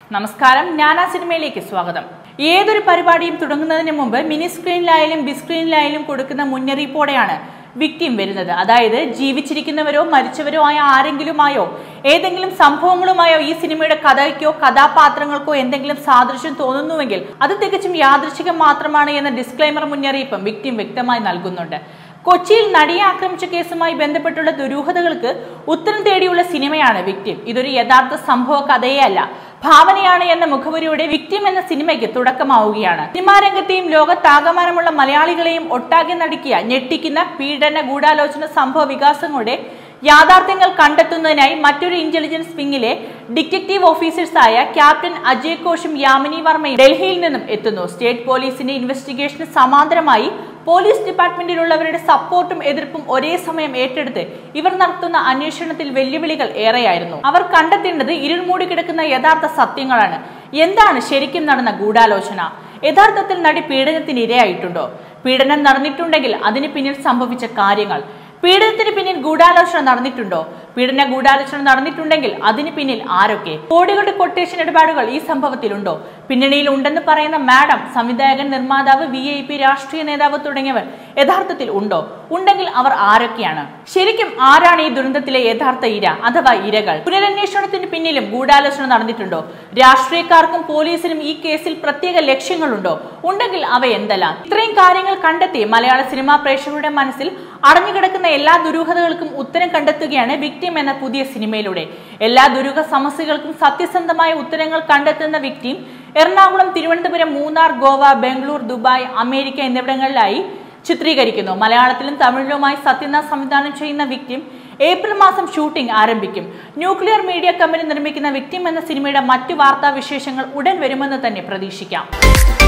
നമസ്കാരം ഞാനാ സിനിമയിലേക്ക് സ്വാഗതം ഏതൊരു പരിപാടിയും തുടങ്ങുന്നതിന് മുമ്പ് മിനി സ്ക്രീനിലായാലും ബിഗ് സ്ക്രീനിലായാലും കൊടുക്കുന്ന മുന്നറിയിപ്പോടെയാണ് വിക്ടിം വരുന്നത് അതായത് ജീവിച്ചിരിക്കുന്നവരോ മരിച്ചവരോ ആയ ആരെങ്കിലുമായോ ഏതെങ്കിലും സംഭവങ്ങളുമായോ ഈ സിനിമയുടെ കഥയ്ക്കോ കഥാപാത്രങ്ങൾക്കോ എന്തെങ്കിലും സാദൃശ്യം തോന്നുന്നുവെങ്കിൽ അത് തികച്ചും യാദൃശികം മാത്രമാണ് എന്ന ഡിസ്ക്ലൈമർ മുന്നറിയിപ്പും വിക്ടിം വ്യക്തമായി നൽകുന്നുണ്ട് കൊച്ചിയിൽ നടിയെ ആക്രമിച്ച കേസുമായി ബന്ധപ്പെട്ടുള്ള ദുരൂഹതകൾക്ക് ഉത്തരം തേടിയുള്ള സിനിമയാണ് വിക്ടിം ഇതൊരു യഥാർത്ഥ സംഭവ കഥയേ അല്ല ഭാവനയാണ് എന്ന മുഖവരിയുടെ വിക്ടിം എന്ന സിനിമയ്ക്ക് തുടക്കമാവുകയാണ് സിനിമാ രംഗത്തെയും ലോകത്താകമാനമുള്ള മലയാളികളെയും ഒട്ടാകെ നടുക്കിയ ഞെട്ടിക്കുന്ന പീഡന ഗൂഢാലോചന സംഭവ വികാസങ്ങളുടെ യാഥാർത്ഥ്യങ്ങൾ കണ്ടെത്തുന്നതിനായി മറ്റൊരു ഇന്റലിജൻസ് വിങ്ങിലെ ഡിറ്റക്റ്റീവ് ഓഫീസേഴ്സായ ക്യാപ്റ്റൻ അജയ് ഘോഷും യാമിനി വർമ്മയും ഡൽഹിയിൽ നിന്നും എത്തുന്നു സ്റ്റേറ്റ് പോലീസിന്റെ ഇൻവെസ്റ്റിഗേഷന് സമാന്തരമായി പോലീസ് ഡിപ്പാർട്ട്മെന്റിലുള്ളവരുടെ സപ്പോർട്ടും എതിർപ്പും ഒരേ സമയം ഏറ്റെടുത്ത് ഇവർ നടത്തുന്ന അന്വേഷണത്തിൽ വെല്ലുവിളികൾ ഏറെയായിരുന്നു അവർ കണ്ടെത്തേണ്ടത് ഇരുൾമൂടി കിടക്കുന്ന യഥാർത്ഥ സത്യങ്ങളാണ് എന്താണ് ശരിക്കും നടന്ന ഗൂഢാലോചന യഥാർത്ഥത്തിൽ നടി പീഡനത്തിന് ഇരയായിട്ടുണ്ടോ പീഡനം നടന്നിട്ടുണ്ടെങ്കിൽ അതിന് പിന്നിൽ സംഭവിച്ച കാര്യങ്ങൾ പീഡനത്തിന് പിന്നിൽ ഗൂഢാലോചന നടന്നിട്ടുണ്ടോ പീഡന ഗൂഢാലോചന നടന്നിട്ടുണ്ടെങ്കിൽ അതിന് പിന്നിൽ ആരൊക്കെ കോടികളുടെ കൊട്ടേഷൻ ഇടപാടുകൾ ഈ സംഭവത്തിലുണ്ടോ പിന്നണിയിൽ ഉണ്ടെന്ന് പറയുന്ന മാഡം സംവിധായകൻ നിർമ്മാതാവ് വി ഐ പി രാഷ്ട്രീയ നേതാവ് തുടങ്ങിയവർ യഥാർത്ഥത്തിൽ ഉണ്ടോ ഉണ്ടെങ്കിൽ അവർ ആരൊക്കെയാണ് ശരിക്കും ആരാണ് ഈ ദുരന്തത്തിലെ യഥാർത്ഥ ഇര അഥവാ ഇരകൾ പുനരന്വേഷണത്തിന് പിന്നിലും ഗൂഢാലോചന നടന്നിട്ടുണ്ടോ രാഷ്ട്രീയക്കാർക്കും പോലീസിനും ഈ കേസിൽ പ്രത്യേക ലക്ഷ്യങ്ങളുണ്ടോ ഉണ്ടെങ്കിൽ അവ എന്തെല്ലാം ഇത്രയും കാര്യങ്ങൾ കണ്ടെത്തി മലയാള സിനിമാ പ്രേക്ഷകരുടെ മനസ്സിൽ അടഞ്ഞുകിടക്കുന്ന എല്ലാ ദുരൂഹതകൾക്കും ഉത്തരം കണ്ടെത്തുകയാണ് വിക്ടിം എന്ന പുതിയ സിനിമയിലൂടെ എല്ലാ ദുരൂഹ സമസ്യകൾക്കും സത്യസന്ധമായ ഉത്തരങ്ങൾ കണ്ടെത്തുന്ന victim Ernakulam Thiruvananthapuram Munnar Goa Bangalore Dubai America എന്നിവിടങ്ങളിലായി ചിത്രീകരിക്കുന്നു മലയാളത്തിലും തമിഴിലുമായി സത്യനാഥ് സംവിധാനം ചെയ്യുന്ന വിക്ടിം ഏപ്രിൽ മാസം ഷൂട്ടിംഗ് ആരംഭിക്കും ന്യൂക്ലിയർ മീഡിയ കമ്പനി നിർമ്മിക്കുന്ന വിക്ടിം എന്ന സിനിമയുടെ മറ്റു വാർത്താ വിശേഷങ്ങൾ ഉടൻ വരുമെന്ന് തന്നെ പ്രതീക്ഷിക്കാം